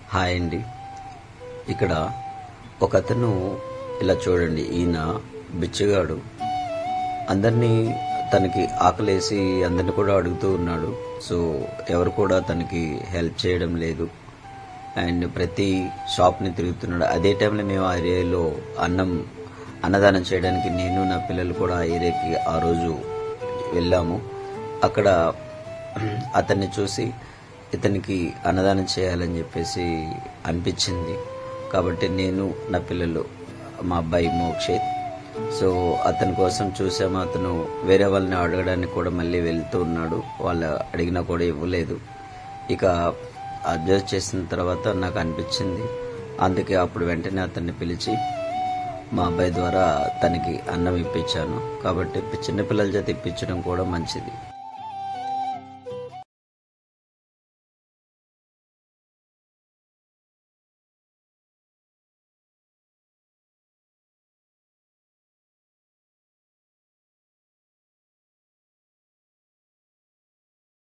hi అండి ఇక్కడ ఒక అతను ఇలా చూడండి ఈయన బిచ్చగాడు అందరినీ తనకి ఆకలేసి అందరిని కూడా అడుగుతూ ఉన్నాడు సో ఎవరు కూడా తనకి హెల్ప్ చేయడం లేదు అండ్ ప్రతి షాప్ని తిరుగుతున్నాడు అదే టైంలో మేము ఆ ఏరియాలో అన్నం అన్నదానం చేయడానికి నేను నా పిల్లలు కూడా ఆ ఏరియాకి ఆ రోజు వెళ్ళాము అక్కడ అతన్ని చూసి ఇతనికి అన్నదానం చేయాలని చెప్పేసి అనిపించింది కాబట్టి నేను నా పిల్లలు మా అబ్బాయి మోక్షిత్ సో అతని కోసం చూసాము అతను వేరే వాళ్ళని అడగడానికి కూడా మళ్ళీ వెళ్తూ ఉన్నాడు వాళ్ళు అడిగినా కూడా ఇవ్వలేదు ఇక అడ్జస్ట్ చేసిన తర్వాత నాకు అనిపించింది అందుకే అప్పుడు వెంటనే అతన్ని పిలిచి మా అబ్బాయి ద్వారా తనకి అన్నం ఇప్పించాను కాబట్టి చిన్నపిల్లల చేత ఇప్పించడం కూడా మంచిది